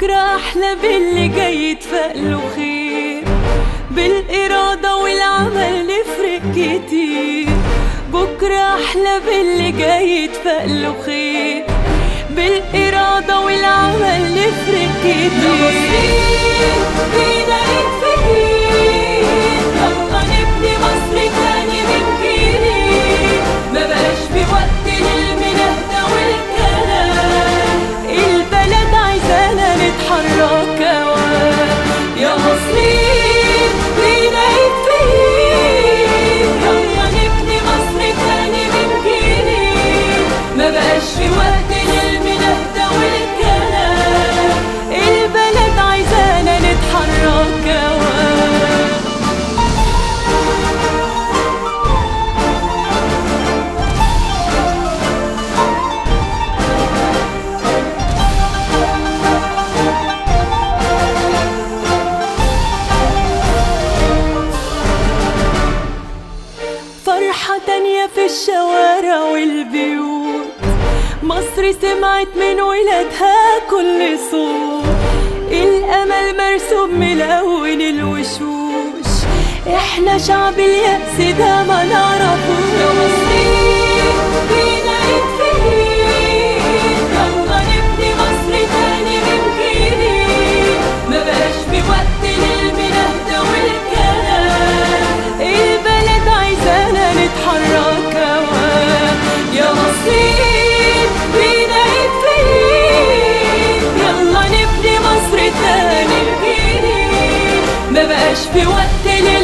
بكرة أحلى باللي جاي يتفقله خير بالإرادة والعمل نفرق كتير بكرة أحلى باللي جاي يتفقله خير بالإرادة والعمل نفرق كتير بينا نتفكير يلا نبني مصر تاني من جديد ما بقاش في وقت للمنهدة والكلام البلد عايزانا نتحرك أوام يا مصريين بينا نتفكير يلا نبني مصر تاني من جديد ما بقاش في وقت للمنهدة والكلام البلد عايزانا نتحرك أوام فرحة تانية في الشوارع والبيوت مصر سمعت من ولادها كل صوت الأمل مرسوم ملون الوشوش احنا شعب اليأس ده ما نعرفوش يا مصريين بينا نتفقين يلا نبني مصر تاني من جديد ما بقاش في وقت للمنهدة والكلام البلد عايزانا نتحرك أوام يا مصريين بينا نتفقين يلا نبني مصر تاني من جديد ما بقاش في وقت للمنهدة